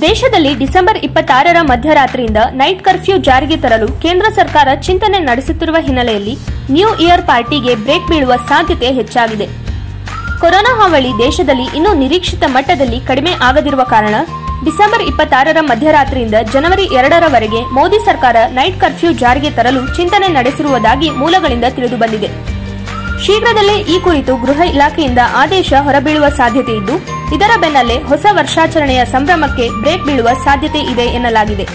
ದೇಶದಲ್ಲಿ ಡಿಸೆಂಬರ್ ಇಪ್ಪತ್ತಾರರ ಮಧ್ಯರಾತ್ರಿಯಿಂದ ನೈಟ್ ಕರ್ಫ್ಯೂ ಜಾರಿಗೆ ತರಲು ಕೇಂದ್ರ ಸರ್ಕಾರ ಚಿಂತನೆ ನಡೆಸುತ್ತಿರುವ ಹಿನ್ನೆಲೆಯಲ್ಲಿ ನ್ಯೂ ಇಯರ್ ಪಾರ್ಟಿಗೆ ಬ್ರೇಕ್ ಬೀಳುವ ಸಾಧ್ಯತೆ ಹೆಚ್ಚಾಗಿದೆ ಕೊರೋನಾ ಹಾವಳಿ ದೇಶದಲ್ಲಿ ಇನ್ನೂ ನಿರೀಕ್ಷಿತ ಮಟ್ಟದಲ್ಲಿ ಕಡಿಮೆ ಆಗದಿರುವ ಕಾರಣ ಡಿಸೆಂಬರ್ ಇಪ್ಪತ್ತಾರರ ಮಧ್ಯರಾತ್ರಿಯಿಂದ ಜನವರಿ ಎರಡರವರೆಗೆ ಮೋದಿ ಸರ್ಕಾರ ನೈಟ್ ಕರ್ಫ್ಯೂ ಜಾರಿಗೆ ತರಲು ಚಿಂತನೆ ನಡೆಸಿರುವುದಾಗಿ ಮೂಲಗಳಿಂದ ತಿಳಿದುಬಂದಿದೆ ಶೀಘ್ರದಲ್ಲೇ ಈ ಕುರಿತು ಗೃಹ ಇಲಾಖೆಯಿಂದ ಆದೇಶ ಹೊರಬೀಳುವ ಸಾಧ್ಯತೆ ಇದ್ದು ಇದರ ಬೆನ್ನಲ್ಲೇ ಹೊಸ ವರ್ಷಾಚರಣೆಯ ಸಂಭ್ರಮಕ್ಕೆ ಬ್ರೇಕ್ ಬೀಳುವ ಸಾಧ್ಯತೆ ಇದೆ ಎನ್ನಲಾಗಿದೆ